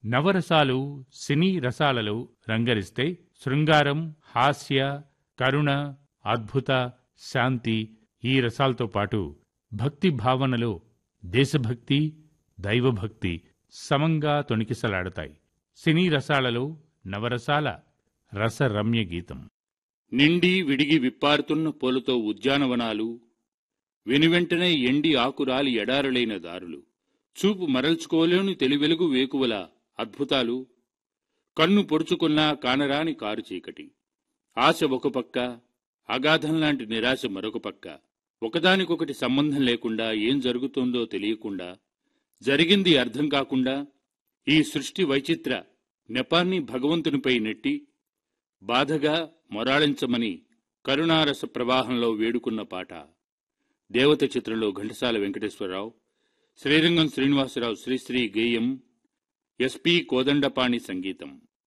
నవరసాలు సినీ రసాలలో రంగరిస్తే శృంగారం హాస్య కరుణ అద్భుత శాంతి ఈ రసాలతో పాటు భక్తి భావనలో దేశభక్తి దైవభక్తి సమంగా తొణికిసలాడతాయి సినీ రసాలలో నవరసాల రసరమ్య గీతం నిండి విడిగి విప్పారుతున్న పూలతో ఉద్యానవనాలు వెనువెంటనే ఎండి ఆకురాలి ఎడారులైన దారులు చూపు మరల్చుకోలేని తెలివెలుగు వేకువల అద్భుతాలు కన్ను పొడుచుకున్నా కానరాని కారు చీకటి ఆశ ఒక పక్క అగాధంలాంటి నిరాశ మరొక పక్క ఒకదానికొకటి సంబంధం లేకుండా ఏం జరుగుతోందో తెలియకుండా జరిగింది అర్థం కాకుండా ఈ సృష్టి వైచిత్ర నెపాన్ని భగవంతునిపై నెట్టి బాధగా మొరాళించమని కరుణారస ప్రవాహంలో వేడుకున్న పాట దేవత చిత్రంలో ఘంటసాల వెంకటేశ్వరరావు శ్రీరంగం శ్రీనివాసరావు శ్రీశ్రీ గేయం ఎస్పి కోదండపాణి సంగీతం